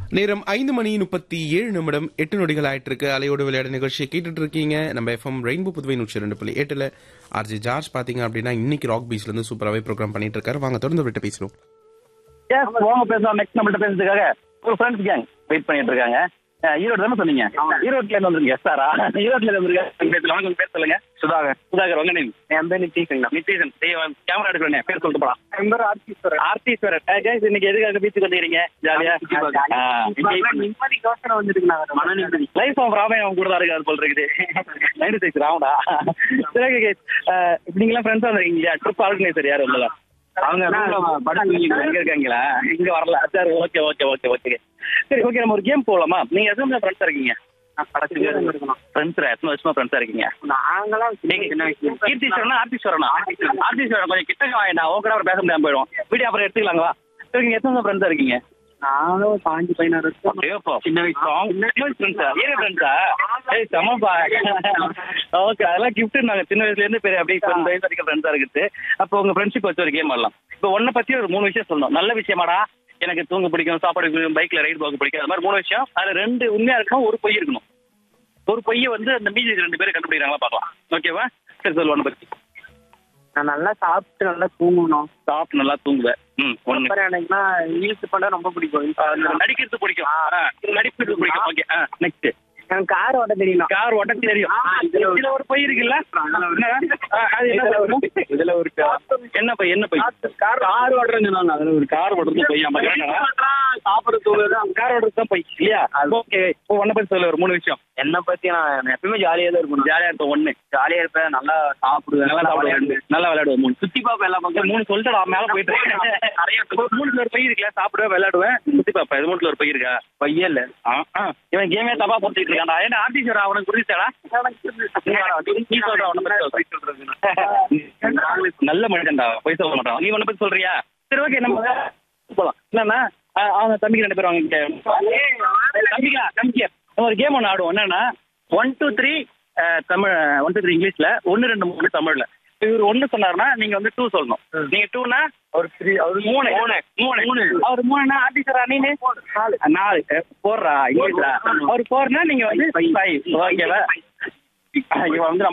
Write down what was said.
நேரம் ஐந்து மணி முப்பத்தி ஏழு நிமிடம் எட்டு நொடிகள் ஆயிட்டு இருக்கு அலையோடு விளையாட நிகழ்ச்சியை கேட்டுட்டு இருக்கீங்க நம்ம எஃப்எம் ரெயின்போ புதுவை நூற்றி ரெண்டு புள்ளி எட்டுல ஆர்ஜி ஜார்ஜ் பாத்தீங்க அப்படின்னா இன்னைக்கு ராக் பீச்ல இருந்து சூப்பராகவே ப்ரோக்ராம் பண்ணிட்டு இருக்காரு வாங்க தொடர்ந்து விட்டு பேசுறோம் எஸ் வாங்க பேசலாம் நெக்ஸ்ட் நம்மள்ட்ட பேசுறதுக்காக ஒரு ஃப்ரெண்ட்ஸ் கேங் வெயிட் பண்ணிட்டு இருக்காங்க அஹ் ஈரோடு தானே சொன்னீங்க ஈரோட்ல இருந்து வந்திருக்கீங்க சாரா ஈரோட்ல இருந்து வந்திருக்காங்க பேசலாம் உங்க பேர் சொல்லுங்க சுதாகர் சுதாகர் உங்க நேம் என் பேர் நித்தீஷன் நித்தீஷன் கேமரா எடுக்கிறேன் பேர் சொல்லிட்டு போலாம் என் பேர் ஆர்த்தீஸ்வரர் ஆர்த்தீஸ்வரர் கைஸ் இன்னைக்கு எதுக்காக பீச்சுக்கு வந்துக்கிறீங்க ஜாலியா நிம்மதிக்கோசரம் வந்துருக்காங்க மன நிம்மதி லைஃப் ஆஃப் ராமையா அவங்க கூட தான் இருக்காது போல் இருக்குது நைன்டி சிக்ஸ் ராவடா சரி ஓகே கைஸ் நீங்களாம் ஃப்ரெண்ட்ஸா வந்திருக்கீங்க இல்லையா ட்ரிப் ஆர்கனைசர் யாரும் இல்லையா அவங்க எங்க இருக்காங்களா இங்க வரல சரி ஓகே ஓகே ஓகே ஓகே சரி ஓகே நம்ம ஒரு கேம் போகலாமா நீங்க எத்தனை ஃப்ரெண்ட்ஸா இருக்கீங்க ஃப்ரெண்ட்ஸ் எத்தனை வருஷமா ஃப்ரெண்ட்ஸா இருக்கீங்க நாங்களாம் நீங்க சின்ன வயசுல கீர்த்தீஸ்வரனா ஆர்த்தீஸ்வரனா ஆர்த்தீஸ்வரன் கொஞ்சம் கிட்டக்க வாங்கினா உங்க கூட அப்புறம் பேச முடியாம போயிடும் வீடியோ அப்புறம் எடுத்துக்கலாங்களா சரி நீங்க எத்தனை ஃப்ரெண்ட்ஸா இருக்கீங்க நானும் பாஞ்சு பதினாறு வருஷம் ஐயோப்பா, சின்ன வயசு song. சின்ன வயசு friends ஆ? ஏன் friends ஆ? ஏய், செமப்பா. Okay, அதெல்லாம் gift நாங்க சின்ன வயசுல இருந்து பெரிய அப்படியே இப்ப இந்த வயசு வரைக்கும் friends ஆ இருக்குது. அப்போ உங்க friendship வச்சு ஒரு game ஆடலாம். இப்போ உன்னை பத்தி ஒரு மூணு விஷயம் சொல்லணும். நல்ல விஷயமாடா எனக்கு தூங்க பிடிக்கும் சாப்பாடு பிடிக்கும் பைக்ல ரைடு போக பிடிக்கும் அது மாதிரி மூணு விஷயம் அதுல ரெண்டு உண்மையா இருக்கணும் ஒரு பொய் இருக்கணும் ஒரு பொய்யை வந்து அந்த மீதி ரெண்டு பேரும் கண்டுபிடிக்கிறாங்களா பார்க்கலாம் ஓகேவா சரி சொல்லு உன்னை பத்தி நான் நல்லா சாப்பிட்டு நல்லா தூங்கணும் சாப்பிட்டு நல்லா தூங்குவேன் ம் ஒண்ணு அப்புறம் எனக்குனா ரீல்ஸ் பண்ண ரொம்ப பிடிக்கும் நடிக்கிறது பிடிக்கும் ஆ, நடிக்கிறது பிடிக்கும் ஓகே நெக்ஸ்ட் எனக்கு கார் ஓட்ட தெரியணும் கார் ஓட்ட தெரியும் இதுல ஒரு பை இருக்குல்ல ஆ, அது என்ன பை? இதுல ஒரு என்ன பை என்ன பை கார் கார் ஓட்டுறேன்னு சொன்னாங்க அதுல ஒரு கார் ஓடுறது பை நம்ம சாப்பிட தூங்குறது கார் ஓடுறது தான் பை இல்லையா ஓகே இப்போ ஒன்ன பத்தி சொல்ல ஒரு மூணு விஷயம் என்னை பத்தி நான் எப்பயுமே ஜாலியா தான் இருக்கணும் ஜாலியா இருப்ப ஒண்ணு ஜாலியா இருப்பேன் நல்லா சாப்பிடுவேன் நல்லா சாப்பிடுவேன் நல்லா விளையாடுவேன் மூணு சுத்தி பார்ப்பேன் எல்லா இந்த மூணு சொல்லிட்டு மேல போயிட்டு நிறைய மூணுல ஒரு பை இருக்குல்ல சாப்பிடுவேன் விளையாடுவேன் சுத்தி பாப்பேன் இது மூணுல ஒரு பை இருக்கா பையன் இல்ல ஆ, ஆ. இவன் கேமே தப்பா போட்டுட்டு இருக்கான்டா ஏன்னா ஆர்டிஸ்ட் அவனுக்கு புரிஞ்சாடா நீ சொல்ற அவனை பத்தி சொல். நல்ல மனிதன்டா போய் சொல்ல மாட்டான் நீ உன்னை பத்தி சொல்றியா சரி ஓகே நம்ம போலாம் என்னன்னா ஆ, அவங்க தம்பிக்கு ரெண்டு பேரும் அவங்க இங்க தம்பிக்கா தம்பிக்கு நம்ம ஒரு கேம் ஒன்று ஆடுவோம் என்னன்னா one two three Tamil one two three இங்கிலீஷ்ல ஒன்னு ரெண்டு மூணு தமிழ்ல இப்ப இவர் ஒன்னு சொன்னாருன்னா நீங்க வந்து டூ சொல்லணும் நீங்க டூனா ஒரு த்ரீ ஒரு மூணு மூணு மூணு அவர் மூணுனா ஆர்டிஸ்டரா நீனு நாலு நாலு அஹ், போடுறா இங்கிலீஷ்ரா அவர் போறனா நீங்க வந்து ஃபைவ் ஓகேவா இவன் வந்து நம்ம